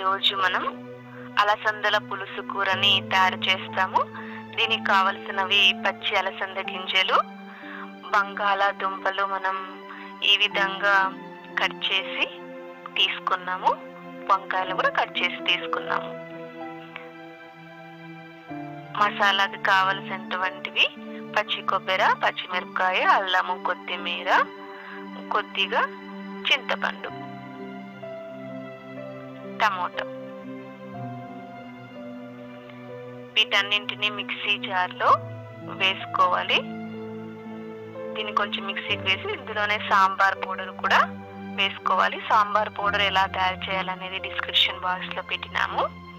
ఈరోజు మనం అలసందల పులుసు కూరని తయారు చేస్తాము దీనికి కావలసినవి పచ్చి అలసంద గింజలు బంగాళాదుంపలు మనం ఈ విధంగా కట్ చేసి తీసుకున్నాము వంకాయలు కూడా కట్ చేసి తీసుకున్నాము మసాలాకి కావలసినటువంటివి పచ్చి కొబ్బరి పచ్చిమిరపకాయ అల్లము కొత్తిమీర కొద్దిగా చింతపండు టమోటో వీటన్నింటినీ మిక్సీ జార్లో వేసుకోవాలి దీన్ని కొంచెం మిక్సీకి వేసి ఇందులోనే సాంబార్ పౌడర్ కూడా వేసుకోవాలి సాంబార్ పౌడర్ ఎలా తయారు చేయాలనేది డిస్క్రిప్షన్ బాక్స్ లో పెట్టినాము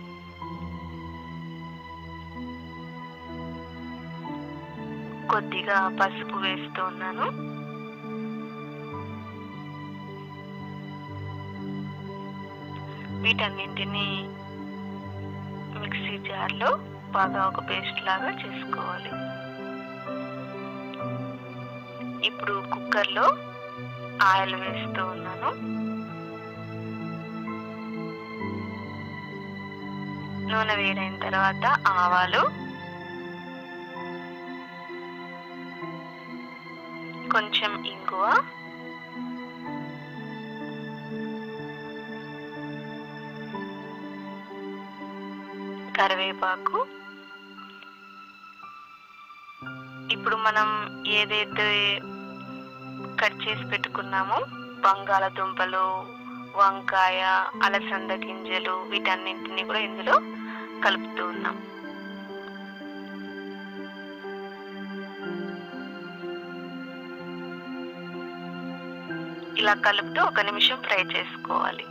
కొద్దిగా పసుపు వేస్తూ ఉన్నాను వీటన్నింటినీ మిక్సీ జార్లో బాగా ఒక పేస్ట్ లాగా చేసుకోవాలి ఇప్పుడు కుక్కర్లో ఆయిల్ వేస్తూ ఉన్నాను నూనె వేడైన తర్వాత ఆవాలు కొంచెం ఇంగువ కరివేపాకు ఇప్పుడు మనం ఏదైతే కట్ చేసి పెట్టుకున్నామో బంగాళదుంపలు వంకాయ అలసంద గింజలు వీటన్నింటినీ కూడా ఇందులో కలుపుతూ ఉన్నాం ఇలా కలుపుతూ ఒక నిమిషం ఫ్రై చేసుకోవాలి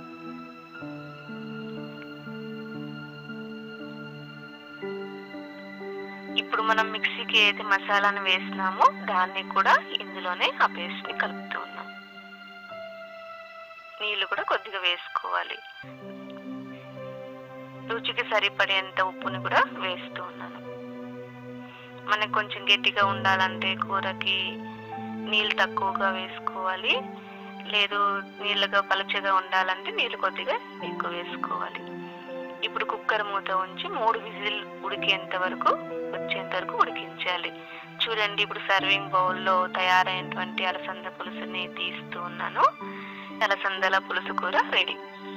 ఇప్పుడు మనం మిక్సీకి ఏది మసాలాను వేసినామో దాన్ని కూడా ఇందులోనే ఆ పేస్ట్ ని కలుపుతూ ఉన్నాం నీళ్లు కూడా కొద్దిగా వేసుకోవాలి రుచికి సరిపడేంత ఉప్పుని కూడా వేస్తూ ఉన్నాను మనకు కొంచెం గట్టిగా ఉండాలంటే కూరకి నీళ్ళు తక్కువగా వేసుకోవాలి లేదు నీళ్ళగా పలచగా ఉండాలంటే నీళ్ళు కొద్దిగా ఎక్కువ వేసుకోవాలి ఇప్పుడు కుక్కర్ మూత ఉంచి మూడు విజిల్ ఉడికేంత వరకు వచ్చేంత వరకు ఉడికించాలి చూడండి ఇప్పుడు సర్వింగ్ బౌల్లో తయారైనటువంటి అలసంద పులుసుని తీస్తూ ఉన్నాను అలసందల పులుసు కూర రెడీ